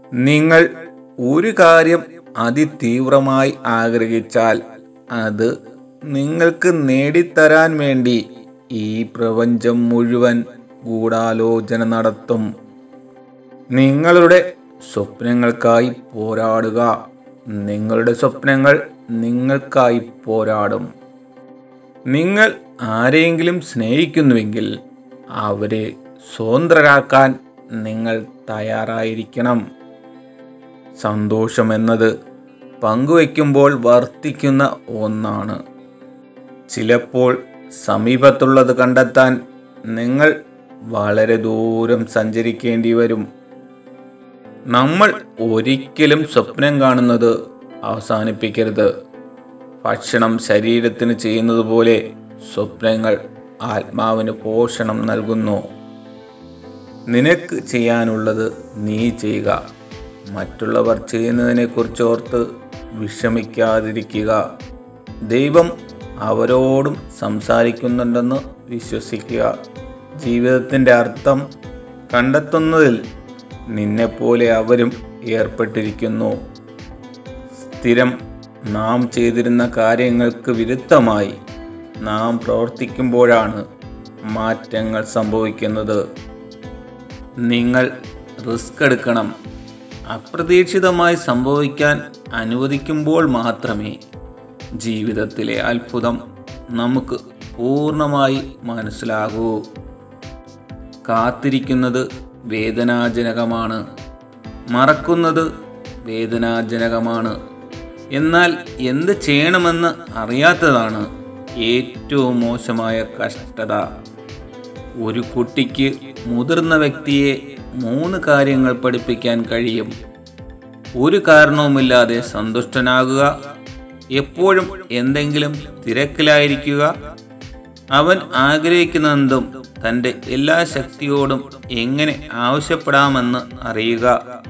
നിങ്ങൾ ഒരു കാര്യം അതിതീവ്രമായി ആഗ്രഹിച്ചാൽ അത് നിങ്ങൾക്ക് നേടിത്തരാൻ വേണ്ടി ഈ പ്രപഞ്ചം മുഴുവൻ ഗൂഢാലോചന നടത്തും നിങ്ങളുടെ സ്വപ്നങ്ങൾക്കായി പോരാടുക നിങ്ങളുടെ സ്വപ്നങ്ങൾ നിങ്ങൾക്കായി പോരാടും നിങ്ങൾ ആരെയെങ്കിലും സ്നേഹിക്കുന്നുവെങ്കിൽ അവരെ സ്വതന്ത്രരാക്കാൻ നിങ്ങൾ തയ്യാറായിരിക്കണം സന്തോഷം എന്നത് പങ്കുവയ്ക്കുമ്പോൾ വർദ്ധിക്കുന്ന ഒന്നാണ് ചിലപ്പോൾ സമീപത്തുള്ളത് കണ്ടെത്താൻ നിങ്ങൾ വളരെ ദൂരം സഞ്ചരിക്കേണ്ടി വരും നമ്മൾ ഒരിക്കലും സ്വപ്നം കാണുന്നത് അവസാനിപ്പിക്കരുത് ഭക്ഷണം ശരീരത്തിന് ചെയ്യുന്നത് പോലെ സ്വപ്നങ്ങൾ ആത്മാവിന് പോഷണം നൽകുന്നു നിനക്ക് ചെയ്യാനുള്ളത് നീ ചെയ്യുക മറ്റുള്ളവർ ചെയ്യുന്നതിനെക്കുറിച്ച് ഓർത്ത് വിഷമിക്കാതിരിക്കുക ദൈവം അവരോടും സംസാരിക്കുന്നുണ്ടെന്ന് വിശ്വസിക്കുക ജീവിതത്തിൻ്റെ അർത്ഥം കണ്ടെത്തുന്നതിൽ നിന്നെപ്പോലെ അവരും ഏർപ്പെട്ടിരിക്കുന്നു സ്ഥിരം നാം ചെയ്തിരുന്ന കാര്യങ്ങൾക്ക് വിരുദ്ധമായി നാം പ്രവർത്തിക്കുമ്പോഴാണ് മാറ്റങ്ങൾ സംഭവിക്കുന്നത് നിങ്ങൾ റിസ്ക് എടുക്കണം അപ്രതീക്ഷിതമായി സംഭവിക്കാൻ അനുവദിക്കുമ്പോൾ മാത്രമേ ജീവിതത്തിലെ അത്ഭുതം നമുക്ക് പൂർണ്ണമായി മനസ്സിലാകൂ കാത്തിരിക്കുന്നത് വേദനാജനകമാണ് മറക്കുന്നത് വേദനാജനകമാണ് എന്നാൽ എന്ത് ചെയ്യണമെന്ന് അറിയാത്തതാണ് ഏറ്റവും മോശമായ കഷ്ടത ഒരു കുട്ടിക്ക് മുതിർന്ന വ്യക്തിയെ മൂന്ന് കാര്യങ്ങൾ പഠിപ്പിക്കാൻ കഴിയും ഒരു കാരണവുമില്ലാതെ സന്തുഷ്ടനാകുക എപ്പോഴും എന്തെങ്കിലും തിരക്കിലായിരിക്കുക അവൻ ആഗ്രഹിക്കുന്നതെന്തും തൻ്റെ എല്ലാ ശക്തിയോടും എങ്ങനെ ആവശ്യപ്പെടാമെന്ന് അറിയുക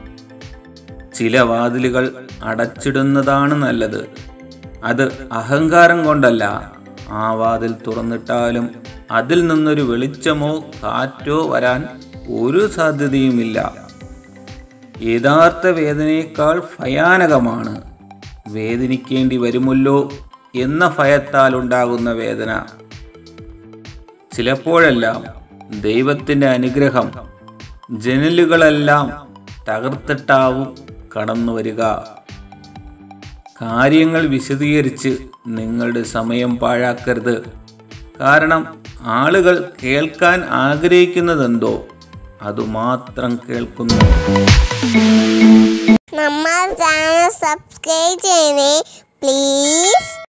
ചില വാതിലുകൾ അടച്ചിടുന്നതാണ് നല്ലത് അത് അഹങ്കാരം കൊണ്ടല്ല ആ വാതിൽ തുറന്നിട്ടാലും അതിൽ നിന്നൊരു വെളിച്ചമോ കാറ്റോ വരാൻ ഒരു സാധ്യതയുമില്ല യഥാർത്ഥ വേദനയേക്കാൾ ഭയാനകമാണ് വേദനിക്കേണ്ടി വരുമല്ലോ എന്ന ഭയത്താൽ ഉണ്ടാകുന്ന വേദന ചിലപ്പോഴെല്ലാം ദൈവത്തിൻ്റെ അനുഗ്രഹം ജനലുകളെല്ലാം തകർത്തിട്ടാവും കടന്നു വരിക കാര്യങ്ങൾ വിശദീകരിച്ച് നിങ്ങളുടെ സമയം പാഴാക്കരുത് കാരണം ആളുകൾ കേൾക്കാൻ ആഗ്രഹിക്കുന്നതെന്തോ അതുമാത്രം കേൾക്കുന്നു നമ്മൾ ചാനൽ സബ്സ്ക്രൈബ് ചെയ്യണേ പ്ലീസ്